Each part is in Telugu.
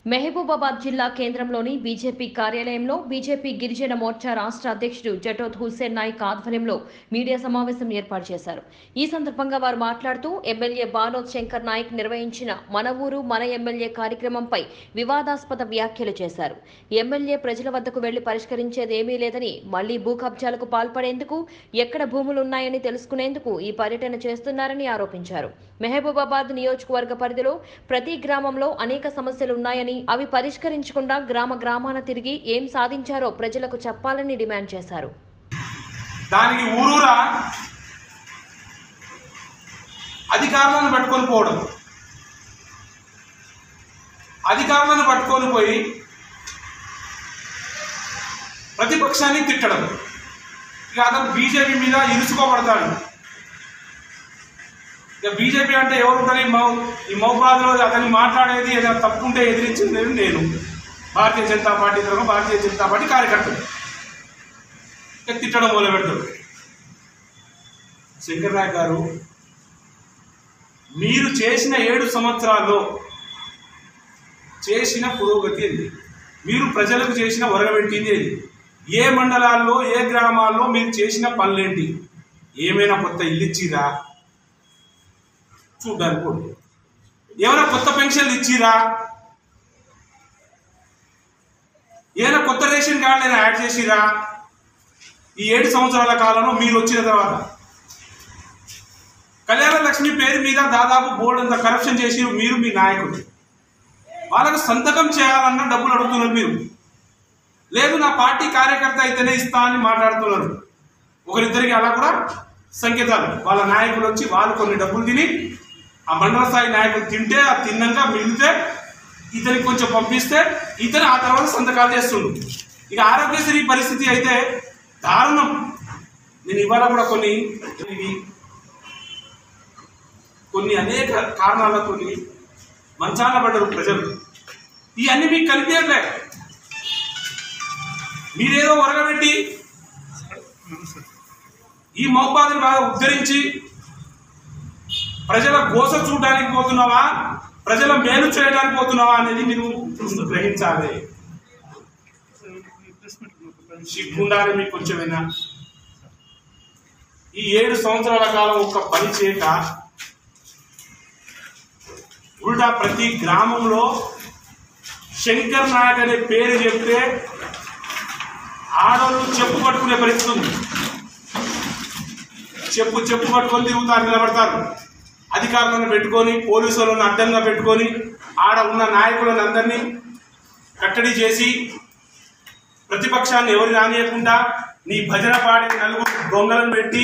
మహబూబాబాద్ జిల్లా కేంద్రంలోని బీజేపీ కార్యాలయంలో బీజేపీ గిరిజన మోర్చా రాష్ట్ర అధ్యక్షుడు జటోత్ హుస్సేన్ నాయక్ ఆధ్వర్యంలో మీడియా సమావేశం ఏర్పాటు చేశారు ఈ సందర్భంగా వారు మాట్లాడుతూ ఎమ్మెల్యే బానోద్ శంకర్ నాయక్ నిర్వహించిన మన ఊరు మన ఎమ్మెల్యే కార్యక్రమంపై వివాదాస్పద వ్యాఖ్యలు చేశారు ఎమ్మెల్యే ప్రజల వద్దకు వెళ్లి పరిష్కరించేది ఏమీ లేదని మళ్లీ భూ కబ్జాలకు పాల్పడేందుకు ఎక్కడ భూములు ఉన్నాయని తెలుసుకునేందుకు ఈ పర్యటన చేస్తున్నారని ఆరోపించారు మహబూబాబాద్ నియోజకవర్గ పరిధిలో ప్రతి గ్రామంలో అనేక సమస్యలు ఉన్నాయని అవి పరిష్కరించకుండా గ్రామ గ్రామాన తిరిగి ఏం సాధించారో ప్రజలకు చెప్పాలని డిమాండ్ చేశారు దానికి ఊరూరా అధికారులను పట్టుకొని పోవడం అధికారులను పట్టుకొని పోయి ప్రతిపక్షాన్ని తిట్టడం ఇక అతను బీజేపీ మీద ఇరుచుకోబడతాడు ఇక బీజేపీ అంటే ఎవరు ఉంటారు ఈ మౌ ఈ మౌబాద్లో అతన్ని మాట్లాడేది ఏదైనా తప్పు ఉంటే ఎదిరించింది నేను భారతీయ జనతా పార్టీ తరఫున భారతీయ జనతా పార్టీ కార్యకర్తలు ఇక తిట్టడం మొదలు పెడతాడు శంకర్ నాయక్ గారు మీరు చేసిన ఏడు సంవత్సరాల్లో చేసిన పురోగతి ఏంది మీరు ప్రజలకు చేసిన ఒరగబెట్టింది ఏది ఏ మండలాల్లో ఏ గ్రామాల్లో మీరు చేసిన పనులేంటి ఏమైనా కొత్త ఇల్లు ఇచ్చిరా చూడ్డానికి పోండి ఏమైనా కొత్త పెన్షన్లు ఇచ్చిరా ఏమైనా కొత్త రేషన్ కార్డులు యాడ్ చేసిరా ఈ ఏడు సంవత్సరాల కాలంలో మీరు వచ్చిన తర్వాత కళ్యాణ లక్ష్మి పేరు మీద దాదాపు బోర్డు అంత కరప్షన్ చేసి మీరు మీ నాయకుడు వాళ్ళకు సంతకం చేయాలన్న డబ్బులు అడుగుతున్నారు మీరు లేదు నా పార్టీ కార్యకర్త అయితేనే ఇస్తా అని మాట్లాడుతున్నారు ఒకరిద్దరికి అలా కూడా సంకేతాలు వాళ్ళ నాయకులు వచ్చి వాళ్ళు కొన్ని డబ్బులు తిని ఆ మండల స్థాయి నాయకులు తింటే ఆ తిన్నాక మిగిలితే ఇతనికి కొంచెం పంపిస్తే ఇతను ఆ తర్వాత సంతకాలు చేస్తుండు ఇక ఆరోగ్యశ్రీ పరిస్థితి అయితే దారుణం నేను ఇవాళ కూడా కొన్ని ఇవి కొన్ని అనేక కారణాలతో మంచాన పడ్డారు ప్రజలు ఇవన్నీ మీకు కనిపించట్లే మీరేదో ఒరగబెట్టి ఈ మౌపాదిని బాగా ఉద్ధరించి ప్రజల గోస చూడడానికి పోతున్నావా ప్రజల మేలు చేయడానికి పోతున్నావా అనేది మీరు గ్రహించాలి సిగ్గుండాలి మీకు కొంచెమైనా ఈ ఏడు సంవత్సరాల కాలం ఒక్క పని చేయక ఉల్టా ప్రతి గ్రామంలో శంకర్ నాయక్ అనే పేరు చెప్తే ఆడవాళ్ళు చెప్పు పట్టుకునే పరిస్థితి ఉంది చెప్పు చెప్పు పట్టుకొని తిరుగుతారు నిలబడతారు అధికారులను పెట్టుకొని పోలీసులను అడ్డంగా పెట్టుకొని ఆడ ఉన్న నాయకులను అందరినీ కట్టడి చేసి ప్రతిపక్షాన్ని ఎవరు రానియకుండా నీ భజన పాడే నలుగురు దొంగలను పెట్టి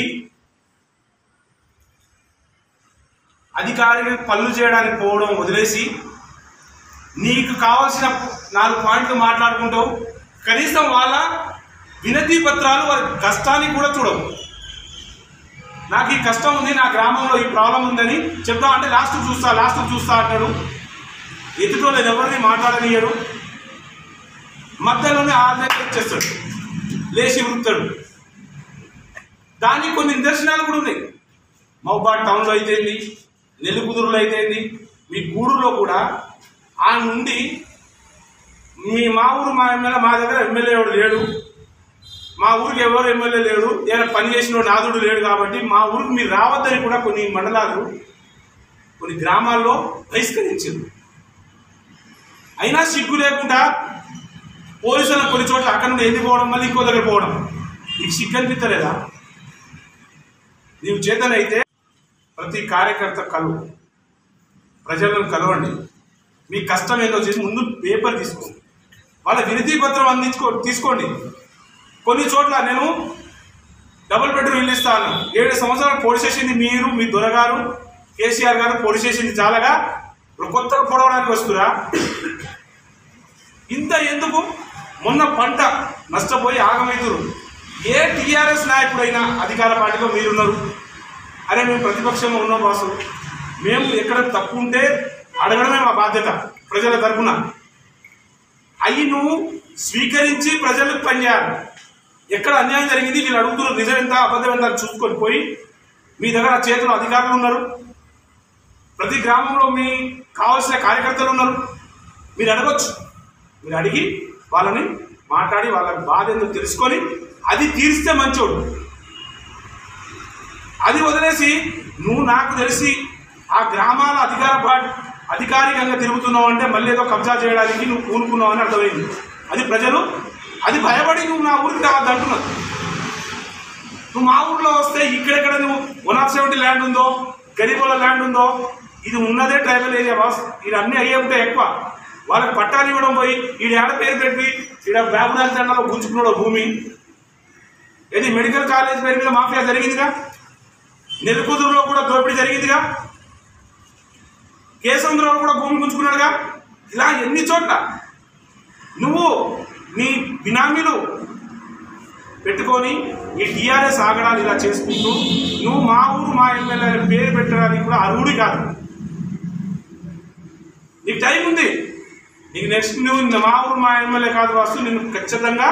అధికారికి పనులు చేయడానికి పోవడం వదిలేసి నీకు కావాల్సిన నాలుగు పాయింట్లు మాట్లాడుకుంటావు కనీసం వాళ్ళ వినతి పత్రాలు వారి కష్టాన్ని కూడా చూడవు నాకు ఈ కష్టం ఉంది నా గ్రామంలో ఈ ప్రాబ్లం ఉందని చెప్తా అంటే లాస్ట్ చూస్తా లాస్ట్ చూస్తా అంటాడు ఎదుటో లేదు ఎవరిని మాట్లాడనియడు మధ్యలోనే ఆదాయం వచ్చేస్తాడు లేచి ఉరుకుతాడు దానికి కొన్ని నిదర్శనాలు కూడా ఉన్నాయి మౌబాద్ టౌన్లో అయితేంది నెల్లికుదురులో అయితేంది మీ గూడూరులో కూడా ఆ నుండి మీ మా ఊరు మా ఎమ్మెల్యే మా దగ్గర ఎమ్మెల్యే ఎవడు లేడు మా ఊరికి ఎవరు ఎమ్మెల్యే లేడు ఏదైనా పని చేసిన వాడు నాదుడు లేడు కాబట్టి మా ఊరికి మీరు రావద్దని కూడా కొన్ని మండలాలు కొన్ని గ్రామాల్లో బహిష్కరించారు అయినా సిగ్గు లేకుండా పోలీసులను కొన్ని చోట్ల అక్కడ నుండి ఎందుకు పోవడం మళ్ళీ ఇంకో దగ్గర పోవడం నీకు సిగ్గు అనిపించలేదా నీవు చేతనైతే ప్రతి కార్యకర్త కలువు ప్రజలను కలవండి మీ కష్టం ఏందో చేసి ముందు పేపర్ తీసుకోండి వాళ్ళ వినతి పత్రం అందించుకో తీసుకోండి కొన్ని చోట్ల నేను డబుల్ బెడ్రూమ్ ఇల్లు ఇస్తాను ఏడు సంవత్సరాలు పొడి చేసింది మీరు మీ దొరగారు కేసీఆర్ గారు పొడి చేసింది చాలాగా ఇప్పుడు కొత్తగా పొడవడానికి వస్తురా ఇంత ఎందుకు మొన్న పంట నష్టపోయి ఆగమైతురు ఏ టీఆర్ఎస్ నాయకుడైనా అధికార పార్టీలో మీరున్నారు అరే మేము ప్రతిపక్షంలో ఉన్నాం బాసు మేము ఎక్కడ తప్పు ఉంటే అడగడమే మా బాధ్యత ప్రజల తరపున అవి నువ్వు స్వీకరించి ప్రజలకు పనిచేయాలి ఎక్కడ అన్యాయం జరిగింది వీళ్ళు అడుగుతున్నారు నిజం ఎంత అబద్ధం ఎంత అని చూసుకొని పోయి మీ దగ్గర చేతులు అధికారులు ఉన్నారు ప్రతి గ్రామంలో మీ కావాల్సిన కార్యకర్తలు ఉన్నారు మీరు అడగొచ్చు మీరు అడిగి వాళ్ళని మాట్లాడి వాళ్ళ బాధ ఏందో తెలుసుకొని అది తీరిస్తే మంచోడు అది వదిలేసి నువ్వు నాకు తెలిసి ఆ గ్రామాల అధికార పార్టీ అధికారికంగా తిరుగుతున్నావు అంటే మళ్ళీ ఏదో కబ్జా చేయడానికి నువ్వు కూనుకున్నావు అని అర్థమైంది అది ప్రజలు అది భయపడి నువ్వు నా ఊరికి రావద్దు అంటున్నావు నువ్వు మా ఊర్లో వస్తే ఇక్కడెక్కడ నువ్వు వన్ ఆఫ్ సెవెంటీ ల్యాండ్ ఉందో గరీబుల ల్యాండ్ ఉందో ఇది ఉన్నదే ట్రైబల్ ఏరియా బాస్ ఇది అన్నీ అయ్యే ఉంటాయి ఎక్కువ వాళ్ళకి పట్టాలు ఇవ్వడం పోయి ఈడ ఏడ పేరు పెట్టి ఈడ బ్యాబుదారి తండాలో గుంజుకున్నాడు భూమి ఇది మెడికల్ కాలేజ్ పేరు మీద మాఫియా జరిగిందిగా నెల్కుదురులో కూడా దోపిడీ జరిగిందిగా కేసంద్రలో కూడా భూమి గుంజుకున్నాడుగా ఇలా ఎన్ని చోట్ల నువ్వు నీ బినామీలు పెట్టుకొని ఈ టీఆర్ఎస్ ఆగడాలు ఇలా చేసుకుంటూ నువ్వు మా ఊరు మా ఎమ్మెల్యే అనే పేరు పెట్టడానికి కూడా అర్హుడి కాదు నీకు టైం ఉంది నీకు నెక్స్ట్ నువ్వు మా ఊరు మా ఎమ్మెల్యే కాదు వాస్తు నేను ఖచ్చితంగా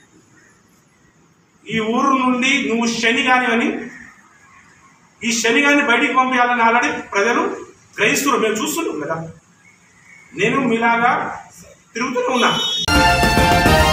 ఈ ఊరు నుండి నువ్వు శని కానివని ఈ శని గాని బయటికి పంపించాలని ఆల్రెడీ ప్రజలు గ్రహిస్తున్నారు మేము చూస్తున్నాం కదా నేను మీలాగా తిరుగుతూనే ఉన్నా